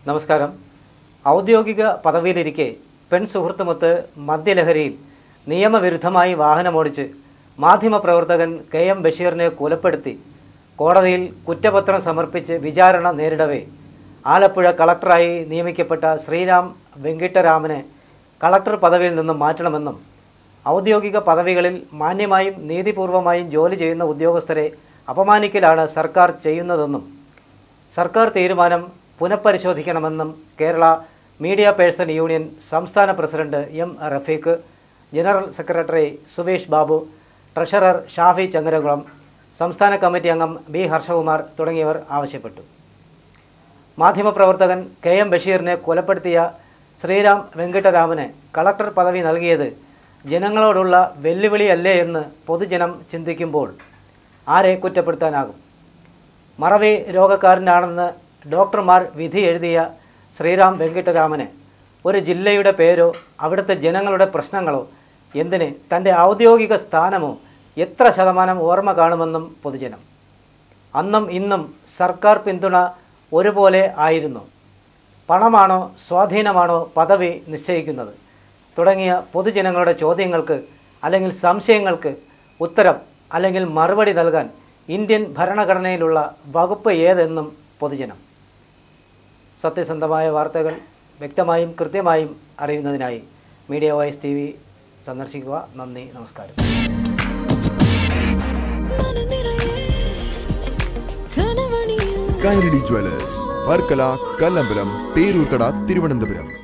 നമസ്കാരം ഔദ്യോഗിക പദവിയിലിരിക്കെ പെൺ സുഹൃത്തുമൊത്ത് മദ്യലഹരിയിൽ നിയമവിരുദ്ധമായി വാഹനമോടിച്ച് മാധ്യമപ്രവർത്തകൻ കെ എം ബഷീറിനെ കൊലപ്പെടുത്തി കോടതിയിൽ കുറ്റപത്രം സമർപ്പിച്ച് വിചാരണ നേരിടവേ ആലപ്പുഴ കളക്ടറായി നിയമിക്കപ്പെട്ട ശ്രീരാം വെങ്കിട്ടരാമനെ കളക്ടർ പദവിയിൽ നിന്നും മാറ്റണമെന്നും ഔദ്യോഗിക പദവികളിൽ മാന്യമായും നീതിപൂർവമായും ജോലി ചെയ്യുന്ന ഉദ്യോഗസ്ഥരെ അപമാനിക്കലാണ് സർക്കാർ ചെയ്യുന്നതെന്നും സർക്കാർ തീരുമാനം പുനഃപരിശോധിക്കണമെന്നും കേരള മീഡിയ പേഴ്സൺ യൂണിയൻ സംസ്ഥാന president M Rafeeq general secretary Suvesh Babu treasurer Shafi Changarakulam സംസ്ഥാന കമ്മിറ്റി അംഗം ബി ഹർഷകുമാർ തുടങ്ങിയവർ ആവശ്യപ്പെട്ടു മാധ്യമപ്രവർത്തകൻ കെ എം ബഷീറിനെ കൊലപ്പെടുത്തിയ ശ്രീരാം വെങ്കിട്ടരാമന് കളക്ടർ പദവി നൽകിയത് ജനങ്ങളോടുള്ള വെല്ലുവിളിയല്ലേ എന്ന് പൊതുജനം ചിന്തിക്കുമ്പോൾ ആരെ കുറ്റപ്പെടുത്താനാകും മറവി രോഗക്കാരനാണെന്ന് ഡോക്ടർമാർ വിധി എഴുതിയ ശ്രീറാം വെങ്കിട്ടരാമന് ഒരു ജില്ലയുടെ പേരോ അവിടുത്തെ ജനങ്ങളുടെ പ്രശ്നങ്ങളോ എന്തിന് തൻ്റെ ഔദ്യോഗിക സ്ഥാനമോ എത്ര ശതമാനം ഓർമ്മ കാണുമെന്നും പൊതുജനം അന്നും ഇന്നും സർക്കാർ പിന്തുണ ഒരുപോലെ ആയിരുന്നു പണമാണോ സ്വാധീനമാണോ പദവി നിശ്ചയിക്കുന്നത് തുടങ്ങിയ പൊതുജനങ്ങളുടെ ചോദ്യങ്ങൾക്ക് അല്ലെങ്കിൽ സംശയങ്ങൾക്ക് ഉത്തരം അല്ലെങ്കിൽ മറുപടി നൽകാൻ ഇന്ത്യൻ ഭരണഘടനയിലുള്ള വകുപ്പ് ഏതെന്നും പൊതുജനം സത്യസന്ധമായ വാർത്തകൾ വ്യക്തമായും കൃത്യമായും അറിയുന്നതിനായി മീഡിയ വോയിസ് ടി വി സന്ദർശിക്കുക നന്ദി നമസ്കാരം കൈരളി ജ്വല്ലേഴ്സ് വർക്കല കല്ലമ്പലം പേരൂർക്കട തിരുവനന്തപുരം